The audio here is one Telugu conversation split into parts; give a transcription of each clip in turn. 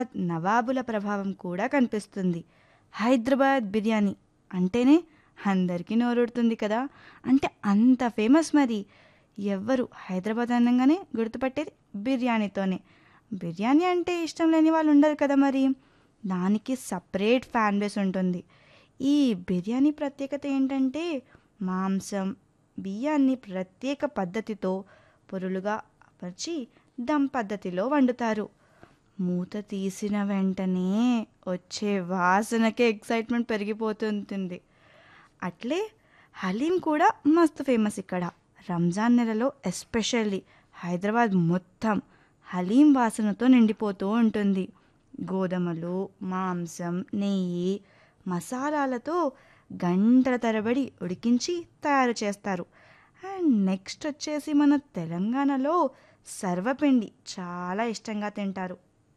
నవాబుల ప్రభావం కూడా కనిపిస్తుంది హైదరాబాద్ బిర్యానీ అంటేనే అందరికీ నోరూడుతుంది కదా అంటే అంత ఫేమస్ మరి ఎవ్వరు హైదరాబాద్ అనగానే గుర్తుపట్టేది బిర్యానీతోనే బిర్యానీ అంటే ఇష్టం లేని వాళ్ళు ఉండరు కదా మరి దానికి సపరేట్ ఫ్యాన్ బేస్ ఉంటుంది ఈ బిర్యానీ ప్రత్యేకత ఏంటంటే మాంసం బియ్యాన్ని ప్రత్యేక పద్ధతితో పొరులుగా అపర్చి దమ్ పద్ధతిలో వండుతారు మూత తీసిన వెంటనే వచ్చే వాసనకే ఎక్సైట్మెంట్ పెరిగిపోతుంటుంది అట్లే హలీం కూడా మస్తు ఫేమస్ ఇక్కడ రంజాన్ నెలలో ఎస్పెషల్లీ హైదరాబాద్ మొత్తం హలీం వాసనతో నిండిపోతూ ఉంటుంది గోధుమలు మాంసం నెయ్యి మసాలాలతో గంటల తరబడి ఉడికించి తయారు చేస్తారు అండ్ నెక్స్ట్ వచ్చేసి మన తెలంగాణలో సర్వపిండి చాలా ఇష్టంగా తింటారు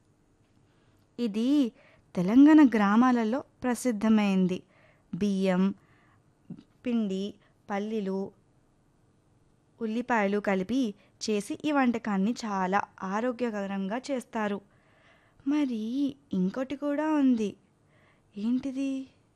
ఇది తెలంగాణ గ్రామాలలో ప్రసిద్ధమైంది బియ్యం పిండి పల్లీలు ఉల్లిపాయలు కలిపి చేసి ఈ వంటకాన్ని చాలా ఆరోగ్యకరంగా చేస్తారు మరి ఇంకోటి కూడా ఉంది ఏంటిది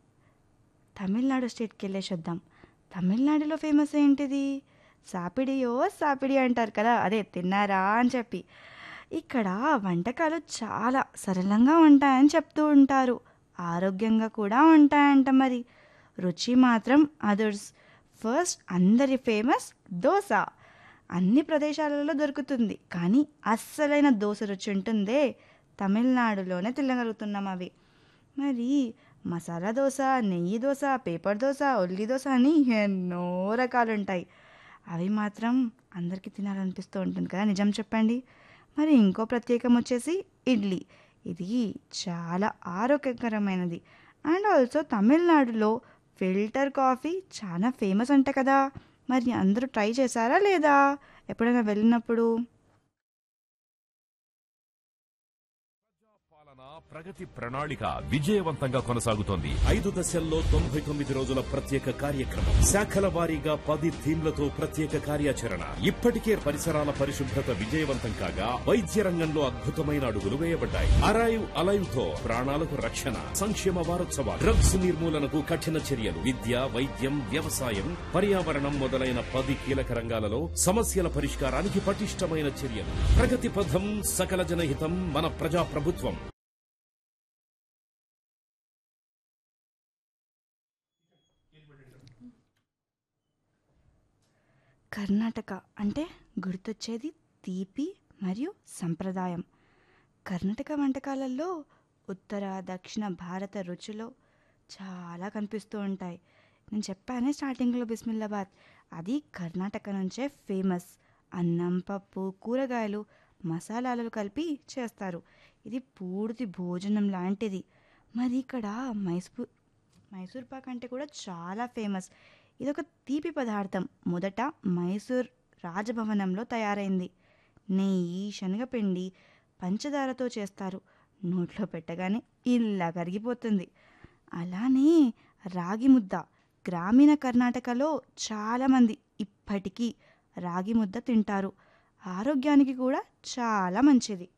తమిళనాడు స్టేట్కి వెళ్ళేసి వద్దాం తమిళనాడులో ఫేమస్ ఏంటిది సాపిడియో సాపిడి అంటారు కదా అదే తిన్నారా అని చెప్పి ఇక్కడ వంటకాలు చాలా సరళంగా ఉంటాయని చెప్తూ ఉంటారు ఆరోగ్యంగా కూడా ఉంటాయంట మరి రుచి మాత్రం అదర్స్ ఫస్ట్ అందరి ఫేమస్ దోశ అన్ని ప్రదేశాలలో దొరుకుతుంది కానీ అస్సలైన దోశ రుచి ఉంటుందే తమిళనాడులోనే తినగలుగుతున్నాం అవి మరి మసాలా దోశ నెయ్యి దోశ పేపర్ దోశ ఉల్లి దోశ అని ఎన్నో రకాలు ఉంటాయి అవి మాత్రం అందరికీ తినాలనిపిస్తూ ఉంటుంది కదా నిజం చెప్పండి మరి ఇంకో ప్రత్యేకం వచ్చేసి ఇడ్లీ ఇది చాలా ఆరోగ్యకరమైనది అండ్ ఆల్సో తమిళనాడులో ఫిల్టర్ కాఫీ చాలా ఫేమస్ అంట కదా మరి అందరూ ట్రై చేశారా లేదా ఎప్పుడైనా వెళ్ళినప్పుడు పాలన ప్రగతి ప్రణాళిక విజయవంతంగా కొనసాగుతోంది ఐదు దశల్లో తొంభై తొమ్మిది రోజుల ప్రత్యేక కార్యక్రమం శాఖల వారీగా పది థీమ్లతో ప్రత్యేక కార్యాచరణ ఇప్పటికే పరిసరాల పరిశుభ్రత విజయవంతం కాగా వైద్య రంగంలో అద్భుతమైన అడుగులు వేయబడ్డాయి అరైవ్ అలైవ్ తో ప్రాణాలకు రక్షణ సంక్షేమ వారోత్సవాలు డ్రగ్స్ నిర్మూలనకు కఠిన చర్యలు విద్య వైద్యం వ్యవసాయం పర్యావరణం మొదలైన పది కీలక రంగాలలో సమస్యల పరిష్కారానికి పటిష్టమైన చర్యలు ప్రగతి పథం సకల జనహితం మన ప్రజా ప్రభుత్వం కర్ణాటక అంటే గుర్తొచ్చేది తీపి మరియు సంప్రదాయం కర్ణాటక వంటకాలలో ఉత్తర దక్షిణ భారత రుచులు చాలా కనిపిస్తూ ఉంటాయి నేను చెప్పానే స్టార్టింగ్లో బిస్మిల్లాబాద్ అది కర్ణాటక నుంచే ఫేమస్ అన్నం పప్పు కూరగాయలు మసాలాలు కలిపి చేస్తారు ఇది పూర్తి భోజనం లాంటిది మరి ఇక్కడ మైసూర్ మైసూర్ పాక్ అంటే కూడా చాలా ఫేమస్ ఇది ఒక తీపి పదార్థం మొదట మైసూర్ రాజభవనంలో తయారైంది నెయ్యి శనగపిండి పంచదారతో చేస్తారు నోట్లో పెట్టగానే ఇలా కరిగిపోతుంది అలానే రాగి ముద్ద గ్రామీణ కర్ణాటకలో చాలామంది ఇప్పటికీ రాగి ముద్ద తింటారు ఆరోగ్యానికి కూడా చాలా మంచిది